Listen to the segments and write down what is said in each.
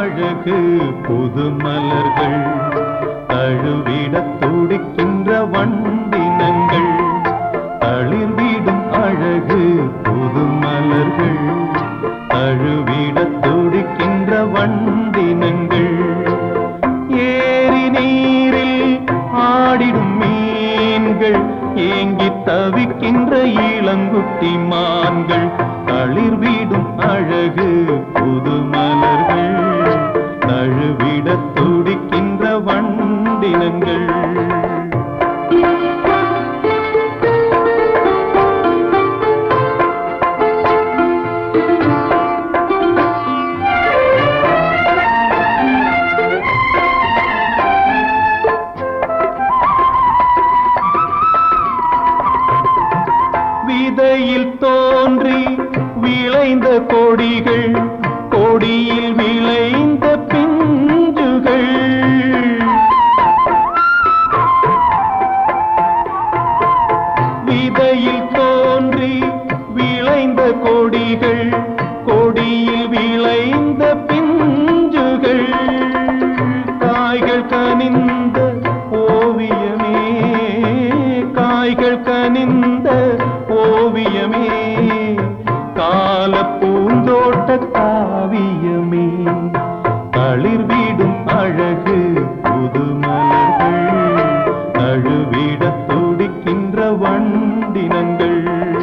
அழகு புது மலர்கள் தழுவிடத் துடிக்கின்ற வண்டினங்கள் தளிர்விடும் அழகு புது மலர்கள் தழுவிடத் துடிக்கின்ற வண்டினங்கள் ஏரி நீரில் ஆடிடும் மீன்கள் ஏங்கி தவிக்கின்ற இளங்குட்டி மான்கள் தளிர்விடும் அழகு புது மலர்கள் தழுவிடத் துடிக்கின்ற வண்டினங்கள் விதையில் தோன்றி விளைந்த கொடிகள் கொடியில் விளைந்த பிஞ்சுகள் விதையில் தோன்றி விளைந்த கொடிகள் கொடியில் விளைந்த பிஞ்சுகள் காய்கள் கனிந்த ஓவியமே காய்கள் கனிந்த ஓவியமே கால பூந்தோட்ட காவியமே தளிர்விடும் அழகு புது மலர்கள் தழுவிடத் துடிக்கின்ற வண்டினங்கள்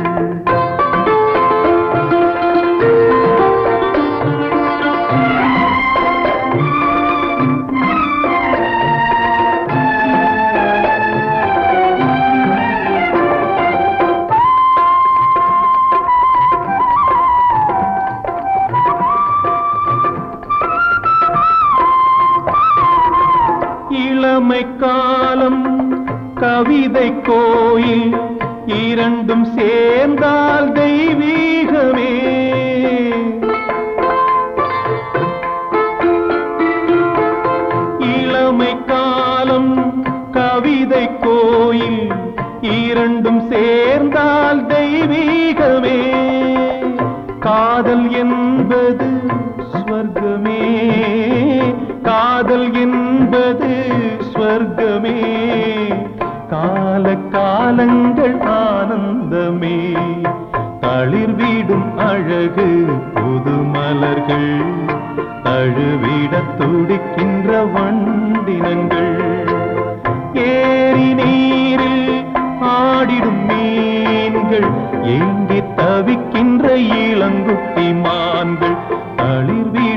இளமை காலம் கவிதை கோயில் இரண்டும் சேர்ந்தால் தெய்வீகமே இளமை காலம் கவிதை கோயில் இரண்டும் சேர்ந்தால் தெய்வீகமே காதல் என்பது ஸ்வர்க்கமே காதல் என்பது ஸ்வர்க்கமே கால காலங்கள் ஆனந்தமே தளிர்விடும் அழகு புது மலர்கள் தழுவிடத் துடிக்கின்ற வண்டினங்கள் ஏரி நீரில் ஆடிடும் மீன்கள் ஏங்கி தவிக்கின்ற இளங்குட்டி மான்கள் தளிர்வி